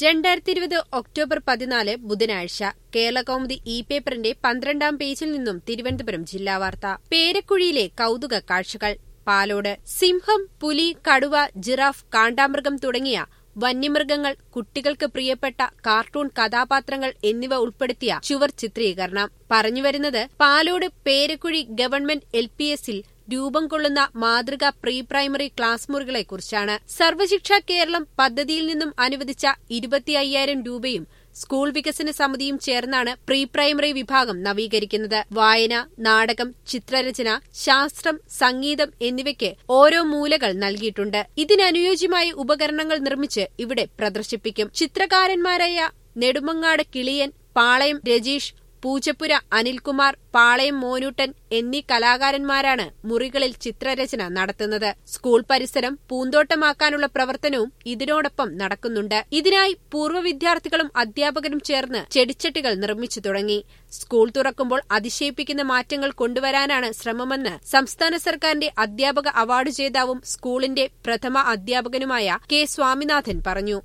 രണ്ടായിരത്തി ഇരുപത് ഒക്ടോബർ പതിനാല് ബുധനാഴ്ച കേരളകൗമുദി ഇ പേപ്പറിന്റെ പന്ത്രണ്ടാം പേജിൽ നിന്നും തിരുവനന്തപുരം ജില്ലാ വാർത്ത പേരക്കുഴിയിലെ കൌതുക കാഴ്ചകൾ പാലോട് സിംഹം പുലി കടുവ ജിറാഫ് കാണ്ടാമൃഗം തുടങ്ങിയ വന്യമൃഗങ്ങൾ കുട്ടികൾക്ക് പ്രിയപ്പെട്ട കാർട്ടൂൺ കഥാപാത്രങ്ങൾ എന്നിവ ഉൾപ്പെടുത്തിയ ചുവർ ചിത്രീകരണം പറഞ്ഞുവരുന്നത് Palode Perakuzhi government L P എസിൽ രൂപം കൊള്ളുന്ന മാതൃക പ്രീ പ്രൈമറി ക്ലാസ് മുറികളെക്കുറിച്ചാണ് സർവശിക്ഷ കേരളം പദ്ധതിയിൽ നിന്നും അനുവദിച്ച ഇരുപത്തി അയ്യായിരം രൂപയും സ്കൂൾ വികസന സമിതിയും ചേർന്നാണ് പ്രീ പ്രൈമറി വിഭാഗം നവീകരിക്കുന്നത് വായന നാടകം ചിത്രരചന ശാസ്ത്രം സംഗീതം എന്നിവയ്ക്ക് ഓരോ മൂലകൾ നൽകിയിട്ടുണ്ട് ഇതിനനുയോജ്യമായ ഉപകരണങ്ങൾ നിർമ്മിച്ച് ഇവിടെ പ്രദർശിപ്പിക്കും ചിത്രകാരന്മാരായ നെടുമങ്ങാട് കിളിയൻ പാളയം രജീഷ് പൂജപ്പുര അനിൽകുമാർ പാളയം മോനൂട്ടൻ എന്നീ കലാകാരന്മാരാണ് മുറികളിൽ ചിത്രരചന നടത്തുന്നത് സ്കൂൾ പരിസരം പൂന്തോട്ടമാക്കാനുള്ള പ്രവർത്തനവും ഇതിനോടൊപ്പം നടക്കുന്നുണ്ട് ഇതിനായി പൂർവ്വ വിദ്യാർത്ഥികളും അധ്യാപകരും ചേർന്ന് ചെടിച്ചട്ടികൾ നിർമ്മിച്ചു തുടങ്ങി സ്കൂൾ തുറക്കുമ്പോൾ അതിശയിപ്പിക്കുന്ന മാറ്റങ്ങൾ കൊണ്ടുവരാനാണ് ശ്രമമെന്ന് സംസ്ഥാന സർക്കാരിന്റെ അധ്യാപക അവാർഡ് ജേതാവും സ്കൂളിന്റെ പ്രഥമ അധ്യാപകനുമായ കെ സ്വാമിനാഥൻ പറഞ്ഞു